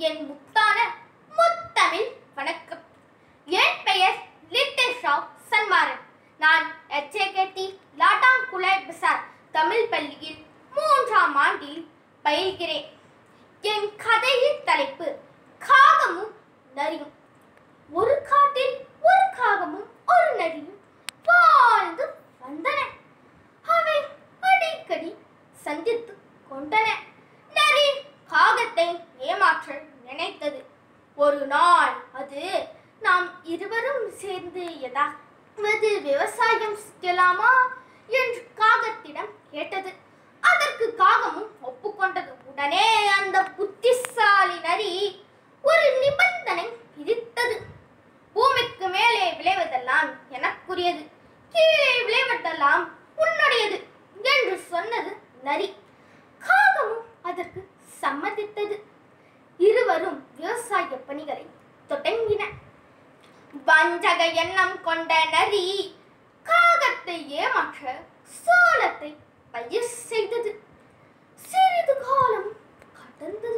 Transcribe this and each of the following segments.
என் முத்தான முத்தமிழ் வணக்கம் என் பெயர் லிட்டில் ஷாவ் சன்மாரன் நான் எச்ஏகேடி லாட்டாங்குளை பிசார் தமிழ் பள்ளியில் மூன்றாம் ஆண்டில் பயில்கிறேன் என் கதையின் தலைப்பு காகமும் நரியும் ஒரு காட்டில் ஒரு காகமும் ஒரு நரியும் வாழ்ந்து வந்தன அவை அடிக்கடி சந்தித்து கொண்டன நரி காகத்தை ஏமாற்ற நினைத்தது ஒரு நாள் அது நாம் இருவரும் சேர்ந்து ஏதாவது விவசாயம் செய்யலாமா என்று காகத்திடம் கேட்டது அதற்கு காகமும் ஒப்புக்கொண்டது உடனே அந்த புத்திசாலி நரி ஒரு நிபந்தனை விதித்தது பூமிக்கு மேலே விளைவதெல்லாம் எனக்குரியது கீழே விளைவதெல்லாம் உன்னுடையது என்று சொன்னது நரி காகமும் அதற்கு சம்மதித்தது இருவரும் விவசாய பணிகளை தொடங்கின வஞ்சக எண்ணம் கொண்ட நரி காகத்தை ஏமாற்ற சோளத்தை பயிர் செய்தது சிறிது காலம் கடந்தது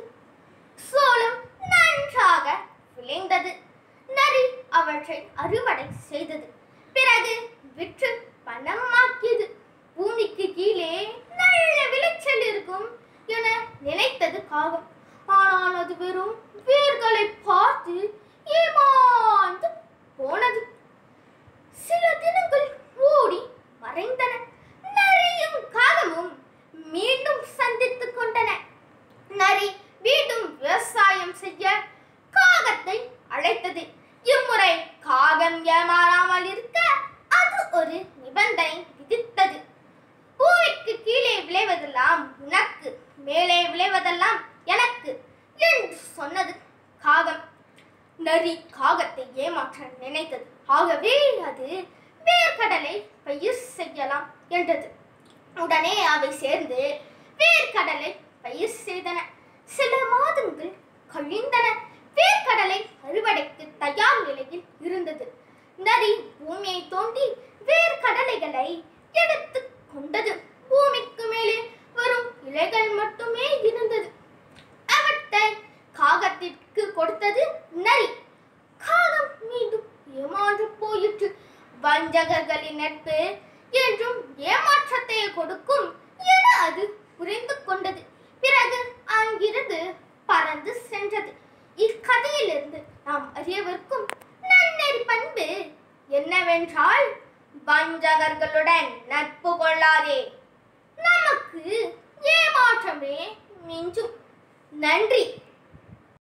சோளம் நன்றாக விளைந்தது நரி அவற்றை அறுவடை செய்தது பிறகு விற்று பணமாக்கியது பூமிக்கு கீழே நல்ல விளைச்சல் இருக்கும் என நினைத்தது காகம் ஆனால் அது வெறும் வேர்களை பார்த்து ஏமாந்து போனது சில தினங்கள் ஓடி மறைந்தன நரியும் காகமும் மீண்டும் சந்தித்துக் கொண்டன நரி மீண்டும் விவசாயம் செய்ய காகத்தை அழைத்தது இம்முறை காகம் ஏமாறாமல் இருக்க அது ஒரு நிபந்தனை விதித்தது பூமிக்கு கீழே விளைவதெல்லாம் உனக்கு மேலே விளைவதெல்லாம் எனக்கு என்று சொன்னது காகம் நரி காகத்தை ஏமாற்ற நினைத்தது ஆகவே அது வேர்க்கடலை பயிர் செய்யலாம் என்றது உடனே அவை சேர்ந்து வேர்க்கடலை பயிர் செய்தன சில மாதங்கள் கழிந்தன வேர்க்கடலை அறுவடைக்கு தயார் நிலையில் இருந்தது நரி பூமியை தோண்டி வேர்க்கடலைகளை எடுத்து கொண்டது பூமிக்கு மேலே வரும் இலைகள் மட்டுமே இருந்தது அவற்றை காகத்திற்கு கொடுத்தது நரி காகம் மீண்டும் ஏமாந்து போயிற்று வஞ்சகர்களின் நட்பு என்றும் ஏமாற்றத்தை கொடுக்கும் என அது புரிந்து கொண்டது பிறகு அங்கிருந்து பறந்து சென்றது இக்கதையிலிருந்து நாம் அறியவிருக்கும் நன்னெறி பண்பு என்னவென்றால் வஞ்சகர்களுடன் நட்பு கொள்ளாதே நமக்கு ஏமாற்றமே மிஞ்சும் நன்றி